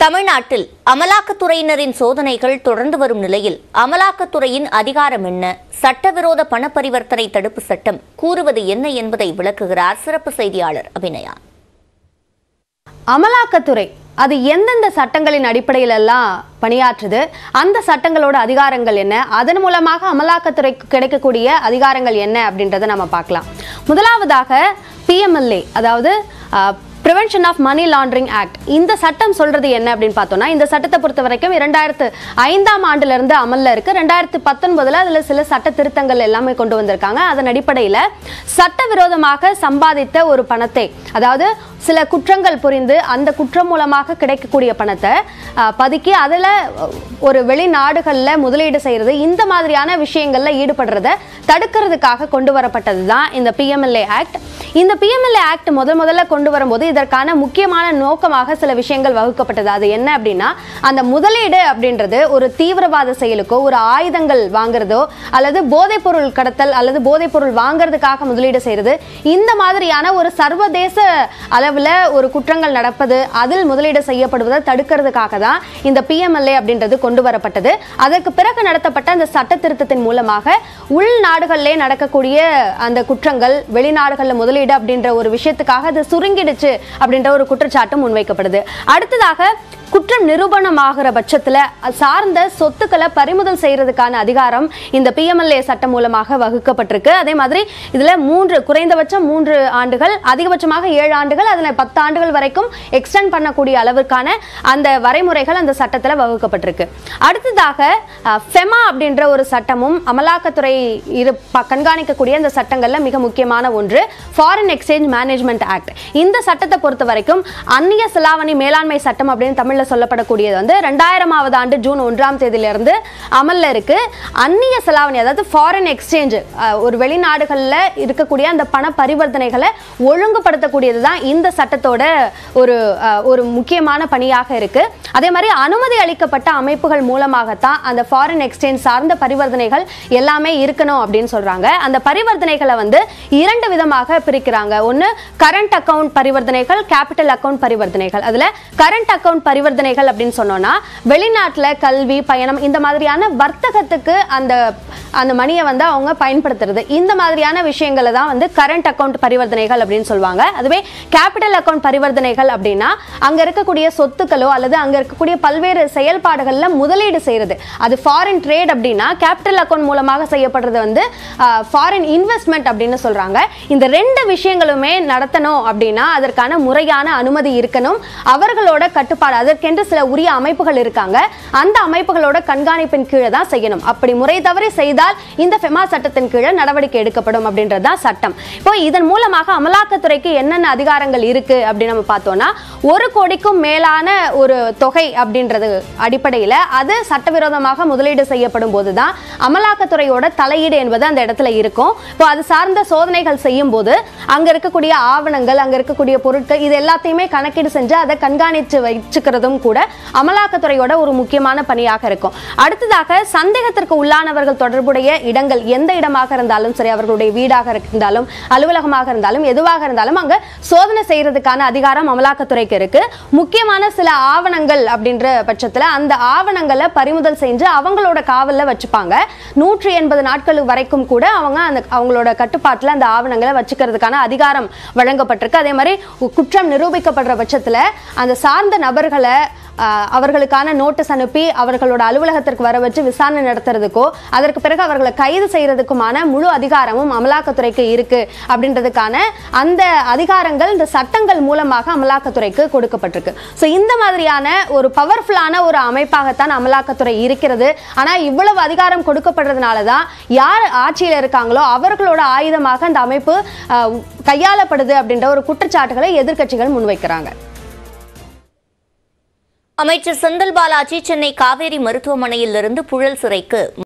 தமிழ்நாட்டில் அமலாக்கத்துறையினரின் சோதனைகள் தொடர்ந்து வரும் நிலையில் அமலாக்கத்துறையின் அதிகாரம் என்ன சட்டவிரோத பண பரிவர்த்தனை தடுப்பு சட்டம் கூறுவது என்ன என்பதை விளக்குகிறார் சிறப்பு செய்தியாளர் அபிநயா அமலாக்கத்துறை அது எந்தெந்த சட்டங்களின் அடிப்படையில் எல்லாம் பணியாற்றுது அந்த சட்டங்களோட அதிகாரங்கள் என்ன அதன் மூலமாக அமலாக்கத்துறைக்கு கிடைக்கக்கூடிய அதிகாரங்கள் என்ன அப்படின்றத நம்ம பார்க்கலாம் முதலாவதாக பிஎம்எல்ஏ அதாவது prevention of money laundering act இந்த சட்டம் சொல்றது என்ன அப்படின்னு பார்த்தோம்னா இந்த சட்டத்தை பொறுத்த வரைக்கும் இரண்டாயிரத்து ஐந்தாம் ஆண்டுல இருந்து அமல்ல இருக்கு ரெண்டாயிரத்து பத்தொன்பதுல அதுல சில சட்ட திருத்தங்கள் எல்லாமே கொண்டு வந்திருக்காங்க அதன் அடிப்படையில சட்டவிரோதமாக சம்பாதித்த ஒரு பணத்தை அதாவது சில குற்றங்கள் புரிந்து அந்த குற்றம் மூலமாக கிடைக்கக்கூடிய பணத்தை அஹ், பதுக்கி அதில் ஒரு வெளிநாடுகளில் முதலீடு செய்கிறது இந்த மாதிரியான விஷயங்களில் ஈடுபடுறத தடுக்கிறதுக்காக கொண்டு வரப்பட்டது தான் இந்த பிஎம்எல்ஏ ஆக்ட் இந்த பிஎம்எல்ஏ ஆக்ட் முதல் முதல்ல கொண்டு வரும்போது இதற்கான முக்கியமான நோக்கமாக சில விஷயங்கள் வகுக்கப்பட்டது அது என்ன அப்படின்னா அந்த முதலீடு அப்படின்றது ஒரு தீவிரவாத செயலுக்கோ ஒரு ஆயுதங்கள் வாங்குறதோ அல்லது போதைப்பொருள் கடத்தல் அல்லது போதைப்பொருள் வாங்குறதுக்காக முதலீடு செய்யறது இந்த மாதிரியான ஒரு சர்வதேச அளவில் ஒரு குற்றங்கள் நடப்பது அதில் முதலீடு செய்யப்படுவதை தடுக்கிறதுக்காக தான் இந்த பிஎம்எல்ஏ அப்படின்றது கொண்டு வரப்பட்டது அதற்கு பிறகு நடத்தப்பட்ட அந்த சட்ட திருத்தத்தின் மூலமாக உள்நாடுகளிலே நடக்கக்கூடிய அந்த குற்றங்கள் வெளிநாடுகளில் முதலீடு அப்படின்ற ஒரு விஷயத்துக்காக அது சுருங்கிடுச்சு அப்படின்ற ஒரு குற்றச்சாட்டு முன்வைக்கப்படுது அடுத்ததாக குற்றம் நிரூபணமாகிற பட்சத்தில் சார்ந்த சொத்துக்களை பறிமுதல் செய்யறதுக்கான அதிகாரம் இந்த பிஎம்எல்ஏ சட்டம் மூலமாக வகுக்கப்பட்டிருக்கு அதே மாதிரி இதுல மூன்று குறைந்தபட்சம் மூன்று ஆண்டுகள் அதிகபட்சமாக ஏழு ஆண்டுகள் அதில் பத்து ஆண்டுகள் வரைக்கும் எக்ஸ்டெண்ட் பண்ணக்கூடிய அளவுக்கான அந்த வரைமுறைகள் அந்த சட்டத்தில் வகுக்கப்பட்டிருக்கு அடுத்ததாக ஃபெமா அப்படின்ற ஒரு சட்டமும் அமலாக்கத்துறை இரு ப- கண்காணிக்கக்கூடிய அந்த சட்டங்கள்ல மிக முக்கியமான ஒன்று ஃபாரின் எக்ஸ்சேஞ்ச் மேனேஜ்மெண்ட் ஆக்ட் இந்த சட்டத்தை பொறுத்த வரைக்கும் அந்நிய செலாவணி மேலாண்மை சட்டம் அப்படின்னு தமிழ்ல சொல்லப்படக்கூடியது வந்து ரெண்டாயிரமாவது ஆண்டு ஜூன் ஒன்றாம் தேதியிலிருந்து அமல்ல இருக்கு அந்நிய செலாவணி அதாவது ஃபாரின் எக்ஸ்சேஞ்ச் ஒரு வெளிநாடுகளில் இருக்கக்கூடிய அந்த பண பரிவர்த்தனைகளை ஒழுங்குபடுத்தக்கூடியது தான் இந்த சட்டத்தோட ஒரு அஹ், ஒரு முக்கியமான பணியாக இருக்கு அதே மாதிரி அனுமதி அளிக்கப்பட்ட அமைப்புகள் மூலமாகத்தான் அந்த ஃபாரின் எக்ஸ்சேஞ்ச் சார்ந்த பரிவர்த்தனைகள் எல்லாமே இருக்கணும் அப்படின்னு சொல்றாங்க அந்த பரிவர்த்தனைகளை வந்து இரண்டு விதமாக பிரிக்கிறாங்க ஒன்று கரண்ட் அக்கவுண்ட் பரிவர்த்தனைகள் கேபிட்டல் அக்கவுண்ட் பரிவர்த்தனைகள் அதுல கரண்ட் அக்கவுண்ட் பரிவர்த்தனைகள் அப்படின்னு சொன்னோம்னா வெளிநாட்டுல கல்வி பயணம் இந்த மாதிரியான வர்த்தகத்துக்கு அந்த அந்த மணியை வந்து அவங்க பயன்படுத்துறது இந்த மாதிரியான விஷயங்களை தான் வந்து கரண்ட் அக்கவுண்ட் பரிவர்த்தனைகள் அப்படின்னு சொல்லுவாங்க அதுவே கேபிட்டல் அக்கவுண்ட் பரிவர்த்தனைகள் அப்படின்னா அங்க இருக்கக்கூடிய சொத்துக்களோ அல்லது அங்க இருக்கக்கூடிய பல்வேறு செயல்பாடுகள்ல முதலீடு செய்யறது அது ஃபாரின் ட்ரேட் அப்படின்னா கேபிட்டல் அக்கவுண்ட் மூலமாக செய்யப்படுறது வந்து ஃபாரின் இன்வெஸ்ட்மெண்ட் அப்படின்னு சொல்றாங்க இந்த ரெண்டு விஷயங்களுமே நடத்தணும் அப்படின்னா அதற்கான முறையான அனுமதி இருக்கணும் அவர்களோட கட்டுப்பாடு அதற்கென்று சில உரிய அமைப்புகள் இருக்காங்க அந்த அமைப்புகளோட கண்காணிப்பின் கீழே தான் செய்யணும் அப்படி முறை தவறி செய்தால் இந்த ஃபெமா சட்டத்தின் கீழே நடவடிக்கை எடுக்கப்படும் அப்படின்றது தான் சட்டம் இப்போ இதன் மூலமாக அமலாக்கத்துறைக்கு என்னென்ன அதிகாரங்கள் இருக்கு அப்படின்னு நம்ம பார்த்தோம்னா ஒரு கோடிக்கும் மேலான ஒரு தொகை அப்படின்றது அடிப்படையில் அது சட்டவிரோதமாக முதலீடு செய்யப்படும் போது தான் அமலாக்கத்துறையோட தலையீடு என்பது அந்த இடத்துல இருக்கும் இப்போ அது சார்ந்த சோதனைகள் செய்யும் போது அங்க இருக்கக்கூடிய ஆவணங்கள் அங்க இருக்கக்கூடிய பொருட்கள் இது எல்லாத்தையுமே கணக்கீடு செஞ்சு அதை கண்காணித்து வச்சுக்கிறதும் கூட அமலாக்கத்துறையோட ஒரு முக்கியமான பணியாக இருக்கும் அடுத்ததாக சந்தேகத்திற்கு உள்ளானவர்கள் தொடர்புடைய இடங்கள் எந்த இடமாக இருந்தாலும் சரி அவர்களுடைய வீடாக இருந்தாலும் அலுவலகமாக இருந்தாலும் எதுவாக இருந்தாலும் அங்க சோதனை செய்யறதுக்கான அதிகாரம் அமலாக்கத்துறைக்கு இருக்கு முக்கியமான சில ஆவணங்கள் அப்படின்ற பட்சத்துல அந்த ஆவணங்களை பறிமுதல் செஞ்சு அவங்களோட காவல்ல வச்சுப்பாங்க நூற்றி எண்பது நாட்கள் வரைக்கும் கூட அவங்க அந்த அவங்களோட கட்டுப்பாட்டுல அந்த ஆவணங்களை வச்சுக்கிறதுக்கான அதிகாரம் வழங்கப்பட்டிருக்கு அதே மாதிரி குற்றம் நிரூபிக்கப்படுற பட்சத்துல அந்த சார்ந்த நபர்களை ஆஹ், அவர்களுக்கான நோட்டீஸ் அனுப்பி அவர்களோட அலுவலகத்திற்கு வர வச்சு விசாரணை நடத்துறதுக்கோ அதற்கு பிறகு அவர்களை கைது செய்யறதுக்குமான முழு அதிகாரமும் அமலாக்கத்துறைக்கு இருக்கு அப்படின்றதுக்கான அந்த அதிகாரங்கள் இந்த சட்டங்கள் மூலமாக அமலாக்கத்துறைக்கு கொடுக்கப்பட்டிருக்கு ஸோ இந்த மாதிரியான ஒரு பவர்ஃபுல்லான ஒரு அமைப்பாகத்தான் அமலாக்கத்துறை இருக்கிறது ஆனா இவ்வளவு அதிகாரம் கொடுக்கப்படுறதுனால தான் யார் ஆட்சியில் இருக்காங்களோ அவர்களோட ஆயுதமாக அந்த அமைப்பு ஆஹ், கையாளப்படுது அப்படின்ற ஒரு குற்றச்சாட்டுகளை எதிர்க்கட்சிகள் முன்வைக்கிறாங்க அமைச்சர் செந்தில் பாலாஜி சென்னை காவேரி மருத்துவமனையிலிருந்து புழல் சிறைக்கு